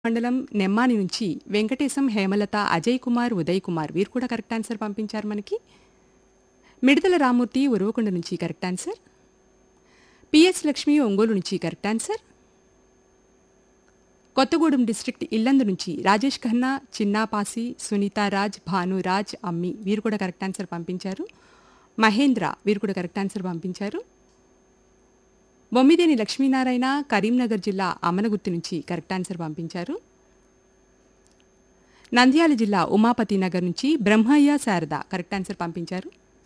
మండలం నెమ్మాని నుంచి వెంకటేశం హేమలత అజయ్ కుమార్ ఉదయ్ కుమార్ వీరు కూడా కరెక్ట్ ఆన్సర్ పంపించారు మనకి మిడతల రామూర్తి ఉరవకొండ నుంచి correct answer PS Lakshmi Ongole నుంచి correct answer Kothagudem district Yellandu నుంచి రాజేష్ ఖన్నా చిన్నాపాసి సునీతారాజ్ భానురాజ్ అమ్మి వీరు కూడా కరెక్ట్ ఆన్సర్ పంపించారు మహేంద్ర వీరు కూడా కరెక్ట్ ఆన్సర్ పంపించారు బొమ్మిదేని లక్ష్మీనారాయణ కరీంనగర్ జిల్లా అమనగుర్తి నుంచి కరెక్ట్ ఆన్సర్ పంపించారు నంద్యాల జిల్లా ఉమాపతి నగర్ నుంచి బ్రహ్మయ్య శారద కరెక్ట్ ఆన్సర్ పంపించారు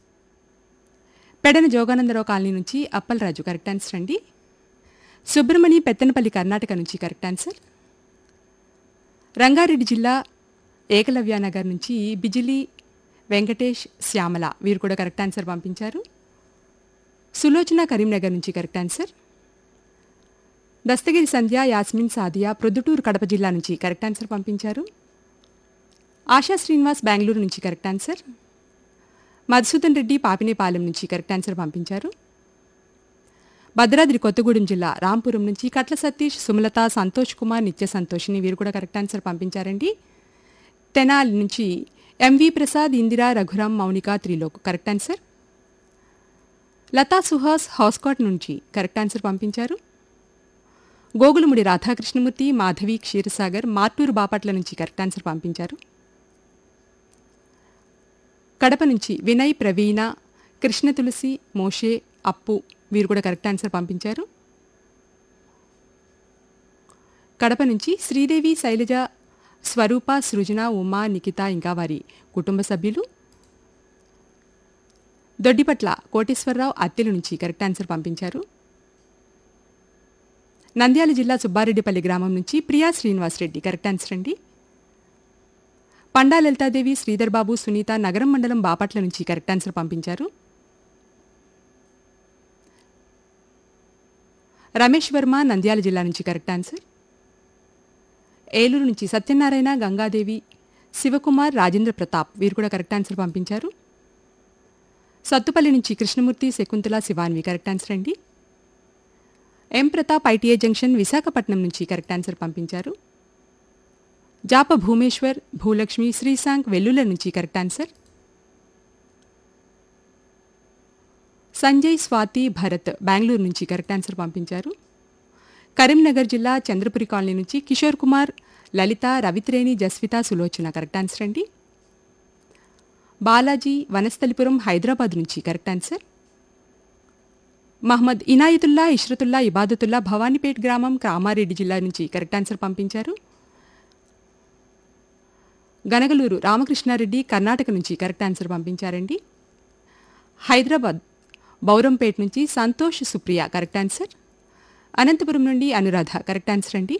పెడన జోగానందరావు కాలనీ నుంచి అప్పలరాజు కరెక్ట్ ఆన్సర్ అండి సుబ్రమణి పెత్తనపల్లి కర్ణాటక నుంచి కరెక్ట్ ఆన్సర్ రంగారెడ్డి జిల్లా ఏకలవ్య నగర్ నుంచి బిజిలీ వెంకటేష్ శ్యామల వీరు కూడా కరెక్ట్ ఆన్సర్ పంపించారు సులోచన కరీంనగర్ నుంచి కరెక్ట్ ఆన్సర్ దస్తగిరి సంధ్య యాస్మిన్ సాదియా ప్రొద్దుటూరు కడప జిల్లా నుంచి కరెక్ట్ ఆన్సర్ పంపించారు ఆశా శ్రీనివాస్ బెంగళూరు నుంచి కరెక్ట్ ఆన్సర్ మధుసూదన్ రెడ్డి పాపినేపాలెం నుంచి కరెక్ట్ ఆన్సర్ పంపించారు భద్రాద్రి కొత్తగూడెం జిల్లా రాంపురం నుంచి కట్ల సతీష్ సుమలత సంతోష్ కుమార్ నిత్య సంతోషిని వీరు కూడా కరెక్ట్ ఆన్సర్ పంపించారండి తెనాలి నుంచి MV Prasad Indira Raghuram Mounika Trilok correct answer Latha Suhas Hoskote నుంచి కరెక్ట్ ఆన్సర్ పంపించారు గోగులముడి రాధాకృష్ణమూర్తి మాధవి క్షీరసాగర్ మార్టూరు బాపట్ల నుంచి కరెక్ట్ ఆన్సర్ పంపించారు కడప నుంచి వినయ్ ప్రవీణ కృష్ణ తులసి మోషే అప్పు వీరు కూడా కరెక్ట్ ఆన్సర్ పంపించారు కడప నుంచి శ్రీదేవి శైలజ స్వరూప సృజన ఉమా నిఖిత ఇంకా వారి కుటుంబ సభ్యులు దొడ్డిపట్ల కోటేశ్వరరావు అత్తెల నుంచి కరెక్ట్ ఆన్సర్ పంపించారు నంద్యాల జిల్లా సుబ్బారెడ్డిపల్లి గ్రామం నుంచి ప్రియా శ్రీనివాస్ రెడ్డి కరెక్ట్ ఆన్సర్ అండి పండా లలితాదేవి శ్రీధర్ బాబు సునీత నగరం మండలం బాపట్ల నుంచి కరెక్ట్ ఆన్సర్ పంపించారు రమేష్ వర్మ నంద్యాల జిల్లా నుంచి కరెక్ట్ ఆన్సర్ ఏలూరు నుంచి సత్యనారాయణ గంగాదేవి శివకుమార్ రాజేంద్ర ప్రతాప్ వీరు కూడా కరెక్ట్ ఆన్సర్ పంపించారు సత్తుపల్లి నుంచి కృష్ణమూర్తి శకుంతల శివాన్వి కరెక్ట్ ఆన్సర్ అండి M Pratap ITI junction Visakhapatnam నుంచి కరెక్ట్ ఆన్సర్ పంపించారు జాప భూమేశ్వర్ భూలక్ష్మి శ్రీశాంక్ వెల్లుల నుంచి కరెక్ట్ ఆన్సర్ సంజయ్ స్వాతి భరత్ బెంగళూరు నుంచి కరెక్ట్ ఆన్సర్ పంపించారు కరీంనగర్ జిల్లా చంద్రపురి కాలనీ నుంచి కిషోర్ కుమార్ లలిత రవిత్రేణి జస్విత సులోచన కరెక్ట్ ఆన్సర్ అండి బాలాజీ వనస్థలిపురం హైదరాబాద్ నుంచి కరెక్ట్ ఆన్సర్ మహమ్మద్ ఇనాయతుల్లా ఇష్రతుల్లా ఇబాదతుల్లా భవానీపేట్ గ్రామం కామారెడ్డి జిల్లా నుంచి కరెక్ట్ ఆన్సర్ పంపించారు గనగలూరు రామకృష్ణారెడ్డి కర్ణాటక నుంచి కరెక్ట్ ఆన్సర్ పంపించారండి హైదరాబాద్ బౌరంపేట్ నుంచి సంతోష్ సుప్రియ కరెక్ట్ ఆన్సర్ అనంతపురం నుండి అనురాధ కరెక్ట్ ఆన్సర్ అండి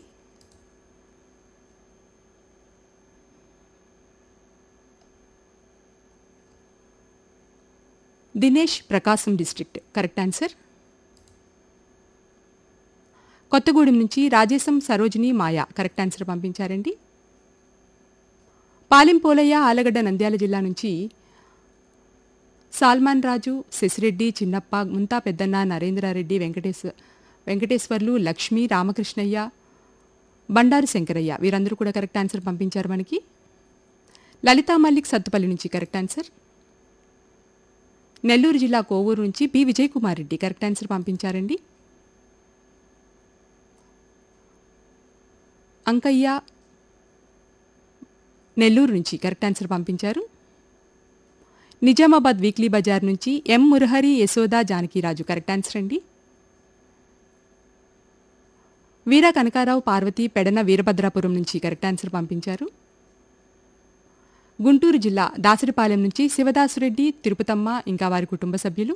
Dinesh Prakasam district correct answer Kothagudem నుంచి రాజేశం సరోజిని మాయా కరెక్ట్ ఆన్సర్ పంపించారండి పాలెం పోలయ్య ఆలగడ్డ నంద్యాల జిల్లా నుంచి సాల్మాన్ రాజు శశిరెడ్డి చిన్నప్ప ముంతా పెద్దన్న నరేంద్రారెడ్డి వెంకటేశ్ వెంకటేశ్వర్లు లక్ష్మి రామకృష్ణయ్య బండారు శంకరయ్య వీరందరూ కూడా కరెక్ట్ ఆన్సర్ పంపించారు మనకి లలితా మల్లిక్ సత్తుపల్లి నుంచి కరెక్ట్ ఆన్సర్ నెల్లూరు జిల్లా కోవూరు నుంచి B Vijay Kumar Reddy correct answer పంపించారండి అంకయ్య నెల్లూరు నుంచి కరెక్ట్ ఆన్సర్ పంపించారు నిజామాబాద్ వీక్లీ బజార్ నుంచి M Murahari Yashoda Janakiraju correct answer అండి వీర కనకారావు పార్వతి పెడన వీరభద్రాపురం నుంచి కరెక్ట్ ఆన్సర్ పంపించారు గుంటూరు జిల్లా దాసరిపాలెం నుంచి శివదాసురెడ్డి తిరుపతమ్మ ఇంకా వారి కుటుంబ సభ్యులు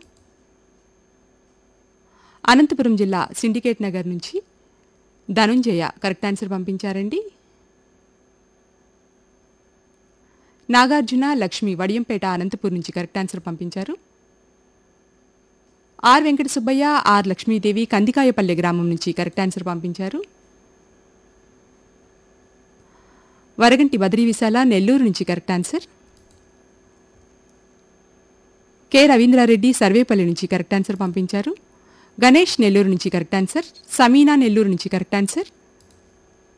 అనంతపురం జిల్లా సిండికేట్ నగర్ నుంచి ధనుంజయ కరెక్ట్ ఆన్సర్ పంపించారండి నాగార్జున లక్ష్మి వడియంపేట అనంతపూర్ నుంచి కరెక్ట్ ఆన్సర్ పంపించారు ఆర్ వెంకట సుబ్బయ్య ఆర్ లక్ష్మీదేవి కందికాయపల్లె గ్రామం నుంచి కరెక్ట్ ఆన్సర్ పంపించారు వరగంటి బద్రీ విశాల నెల్లూరు నుంచి correct answer K Ravindra Reddy Sarvepalli నుంచి కరెక్ట్ ఆన్సర్ పంపించారు గణేష్ నెల్లూరు నుంచి కరెక్ట్ ఆన్సర్ సమీనా నెల్లూరు నుంచి కరెక్ట్ ఆన్సర్